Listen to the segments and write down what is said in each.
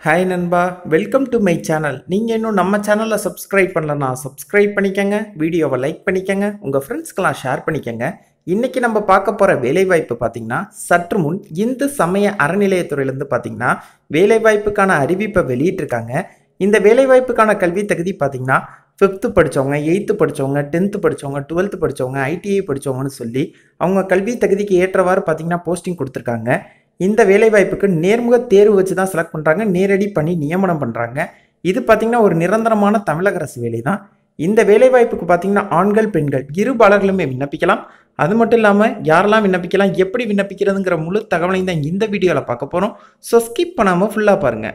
hi நண்பா welcome to my channel நீங்கள் இன்னும் நம்ம சேனலில் சப்ஸ்கிரைப் பண்ணலனா சப்ஸ்கிரைப் பண்ணிக்கங்க வீடியோவை லைக் பண்ணிக்கங்க உங்கள் ஃப்ரெண்ட்ஸ்க்கெலாம் ஷேர் பண்ணிக்கங்க இன்றைக்கி நம்ம பார்க்க போகிற வேலைவாய்ப்பு பார்த்திங்கன்னா சற்று முன் இந்து சமய அறநிலையத்துறையிலேருந்து பார்த்திங்கன்னா வேலைவாய்ப்புக்கான அறிவிப்பை வெளியிட்டிருக்காங்க இந்த வேலைவாய்ப்புக்கான கல்வி தகுதி பார்த்திங்கன்னா ஃபிஃப்த்து படித்தவங்க எயித்து படித்தவங்க டென்த்து படித்தவங்க டுவெல்த்து படித்தவங்க ஐடிஐ படித்தவங்கன்னு சொல்லி அவங்க கல்வி தகுதிக்கு ஏற்றவாறு பார்த்திங்கன்னா போஸ்டிங் கொடுத்துருக்காங்க இந்த வேலைவாய்ப்புக்கு நேர்முக தேர்வு வச்சு தான் செலக்ட் பண்ணுறாங்க நேரடி பண்ணி நியமனம் பண்ணுறாங்க இது பார்த்திங்கன்னா ஒரு நிரந்தரமான தமிழக அரசு வேலை தான் இந்த வேலைவாய்ப்புக்கு பார்த்திங்கன்னா ஆண்கள் பெண்கள் இருபாலர்களுமே விண்ணப்பிக்கலாம் அது மட்டும் இல்லாமல் யாரெல்லாம் விண்ணப்பிக்கலாம் எப்படி விண்ணப்பிக்கிறதுங்கிற முழு தகவலையும் தான் இந்த வீடியோவில் பார்க்க போகிறோம் ஸோ ஸ்கிப் பண்ணாமல் ஃபுல்லாக பாருங்கள்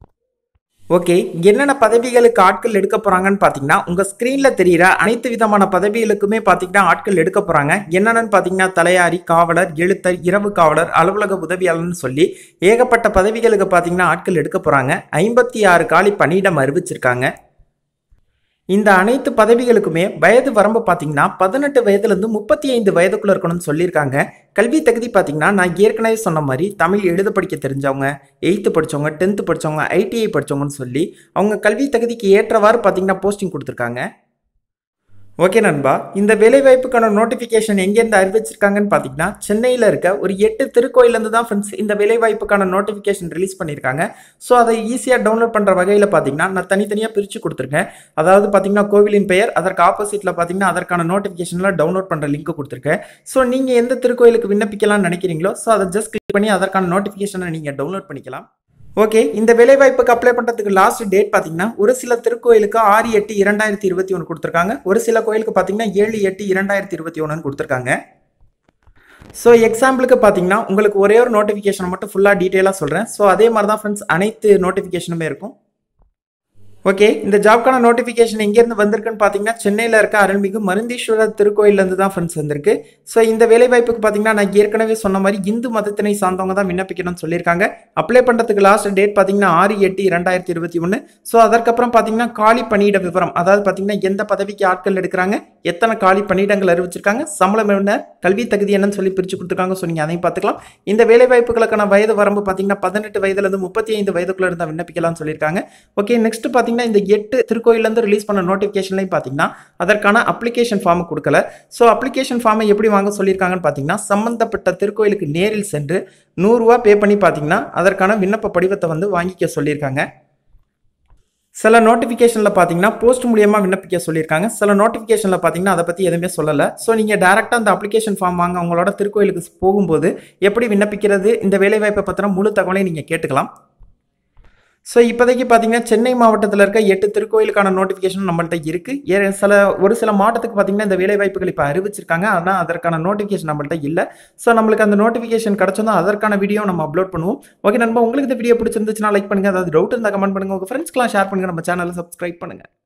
ஓகே என்னென்ன பதவிகளுக்கு ஆட்கள் எடுக்க போறாங்கன்னு பார்த்தீங்கன்னா உங்க ஸ்க்ரீன்ல தெரியிற அனைத்து விதமான பதவிகளுக்குமே பார்த்தீங்கன்னா ஆட்கள் எடுக்க போறாங்க என்னென்னு பார்த்தீங்கன்னா தலையாரி காவலர் எழுத்தர் இரவு காவலர் அலுவலக உதவியாளர்னு சொல்லி ஏகப்பட்ட பதவிகளுக்கு பார்த்தீங்கன்னா ஆட்கள் எடுக்க போறாங்க ஐம்பத்தி ஆறு காலி பணியிடம் அறிவிச்சிருக்காங்க இந்த அனைத்து பதவிகளுக்குமே வயது வரம்பு பார்த்தீங்கன்னா பதினெட்டு வயதுலேருந்து முப்பத்தி ஐந்து வயதுக்குள்ள இருக்கணும்னு சொல்லியிருக்காங்க கல்வி தகுதி பார்த்தீங்கன்னா நான் ஏற்கனவே சொன்ன மாதிரி தமிழ் எழுத படிக்க தெரிஞ்சவங்க எயித்து படித்தவங்க டென்த்து படித்தவங்க ஐடிஐ படித்தவங்கன்னு சொல்லி அவங்க கல்வி தகுதிக்கு ஏற்றவாறு பார்த்தீங்கன்னா போஸ்டிங் கொடுத்துருக்காங்க ஓகே நண்பா இந்த வேலைவாய்ப்புக்கான நோட்டிஃபிகேஷன் எங்கேருந்து அறிவிச்சிருக்காங்கன்னு பார்த்தீங்கன்னா சென்னையில் இருக்க ஒரு எட்டு திருக்கோயிலேருந்து தான் ஃப்ரெண்ட்ஸ் இந்த வேலைவாய்ப்புக்கான நோட்டிஃபிகேஷன் ரிலீஸ் பண்ணியிருக்காங்க ஸோ அதை ஈஸியாக டவுன்லோட் பண்ணுற வகையில் பார்த்தீங்கன்னா நான் தனித்தனியாக பிரித்து கொடுத்துருக்கேன் அதாவது பார்த்தீங்கன்னா கோவிலின் பெயர் அதற்கு ஆப்போசிட்டில் பார்த்தீங்கன்னா அதற்கான நோட்டிஃபிகேஷனில் டவுன்லோட் பண்ணுற லிங்க் கொடுத்துருக்கேன் ஸோ நீங்கள் எந்த திருக்கோயிலுக்கு விண்ணப்பிக்கலாம்னு நினைக்கிறீங்களோ ஸோ அதை ஜஸ்ட் கிளிக் பண்ணி அதற்கான நோட்டிஃபிகேஷனை நீங்கள் டவுன்லோட் பண்ணிக்கலாம் ஓகே இந்த வேலைவாய்ப்புக்கு அப்ளை பண்ணுறதுக்கு லாஸ்ட் டேட் பார்த்தீங்கன்னா ஒரு சில திருக்கோயிலுக்கு ஆறு எட்டு இரண்டாயிரத்தி இருபத்தி ஒன்று கொடுத்துருக்காங்க ஒரு சில கோயிலுக்கு பார்த்தீங்கன்னா ஏழு எட்டு இரண்டாயிரத்தி இருபத்தி ஒன்றுன்னு கொடுத்துருக்காங்க ஸோ எக்ஸாம்பிளுக்கு பார்த்தீங்கன்னா உங்களுக்கு ஒரே ஒரு நோட்டிஃபிகேஷன் மட்டும் ஃபுல்லாக டீட்டெயிலாக சொல்கிறேன் ஸோ அதே மாதிரி தான் ஃப்ரெண்ட்ஸ் அனைத்து நோட்டிஃபிகேஷனுமே இருக்கும் ஓகே இந்த ஜாப்க்கான நோட்டிஃபிகேஷன் எங்கேருந்து வந்திருக்குன்னு பார்த்தீங்கன்னா சென்னையில் இருக்க அருள்மிகு மருந்தீஸ்வரர் திருக்கோயிலேருந்து தான் ஃப்ரெண்ட்ஸ் வந்திருக்கு ஸோ இந்த வேலைவாய்ப்புக்கு பார்த்தீங்கன்னா நான் ஏற்கனவே சொன்ன மாதிரி இந்து மதத்தினை சார்ந்தவங்க தான் விண்ணப்பிக்கணும்னு சொல்லியிருக்காங்க அப்ளை பண்ணுறதுக்கு லாஸ்ட் டேட் பார்த்தீங்கன்னா ஆறு எட்டு இரண்டாயிரத்தி இருபத்தி ஒன்று ஸோ அதற்கப்புறம் பார்த்தீங்கன்னா காலி பணியிட விவரம் அதாவது பார்த்தீங்கன்னா எந்த பதவிக்கு ஆட்கள் எடுக்கிறாங்க எத்தனை காலி பணியிடங்கள் அறிவிச்சிருக்காங்க சம்பளம் என்ன கல்வி தகுதி என்னன்னு சொல்லி பிரித்து கொடுத்துருக்காங்க ஸோ நீங்கள் அதையும் பார்த்துக்கலாம் இந்த வேலைவாய்ப்புகளுக்கான வயது வரம்பு பார்த்தீங்கன்னா பதினெட்டு வயதுலேருந்து முப்பத்தி ஐந்து வயதுக்குள்ள இருந்தால் விண்ணப்பிக்கலாம்னு சொல்லியிருக்காங்க ஓகே நெக்ஸ்ட் பார்த்தீங்கன்னா இந்த எட்டு திருக்கோயிலேருந்து ரிலீஸ் பண்ண நோட்டிஃபிகேஷன்லையும் பார்த்தீங்கன்னா அதற்கான அப்ளிகேஷன் ஃபார்மை கொடுக்கல ஸோ அப்ளிகேஷன் ஃபார்மை எப்படி வாங்க சொல்லியிருக்காங்கன்னு பார்த்தீங்கன்னா சம்மந்தப்பட்ட திருக்கோயிலுக்கு நேரில் சென்று நூறுரூவா பே பண்ணி பார்த்தீங்கன்னா அதற்கான விண்ணப்ப படிவத்தை வந்து வாங்கிக்க சொல்லியிருக்காங்க சில நோட்டிஃபிகேஷனில் பார்த்தீங்கன்னா போஸ்ட் மூலியமாக விண்ணப்பிக்க சொல்லியிருக்காங்க சில நோட்டிஃபிகேஷனில் பார்த்தீங்கன்னா அதை பற்றி எதுவுமே சொல்லலை ஸோ நீங்கள் டேரெக்டாக அந்த அப்ளிகேஷன் ஃபார்ம் வாங்க உங்களோட திருக்கோயிலுக்கு போகும்போது எப்படி விண்ணப்பிக்கிறது இந்த வேலைவாய்ப்பை பற்றின முழு தகவலையும் நீங்கள் கேட்டுக்கலாம் ஸோ இப்போதைக்கு பார்த்தீங்கன்னா சென்னை மாவட்டத்தில் இருக்க எட்டு திருக்கோயிலுக்கான நோட்டிஃபிகேஷன் நம்மள்ட்ட இருக்குது சில ஒரு சில மாவட்டத்துக்கு பார்த்தீங்கன்னா இந்த வேலைவாய்ப்புகள் இப்போ அறிவிச்சிருக்காங்க ஆனால் அதற்கான நோட்டிஃபிகேஷன் நம்மள்ட்ட இல்லை ஸோ நம்மளுக்கு அந்த நோட்டிஃபிகேஷன் கிடச்சதும் அதற்கான வீடியோ நம்ம அப்லோட் பண்ணுவோம் ஓகே நண்பா உங்களுக்கு இந்த வீடியோ பிடிச்சிருந்துச்சுன்னா லைக் பண்ணுங்கள் அதாவது டவுட் இருந்தால் கமெண்ட் பண்ணுங்கள் உங்கள் ஃப்ரெண்ட்ஸ்க்குலாம் ஷேர் பண்ணுங்கள் நம்ம சேனலை சப்ஸ்கிரைப் பண்ணுங்கள்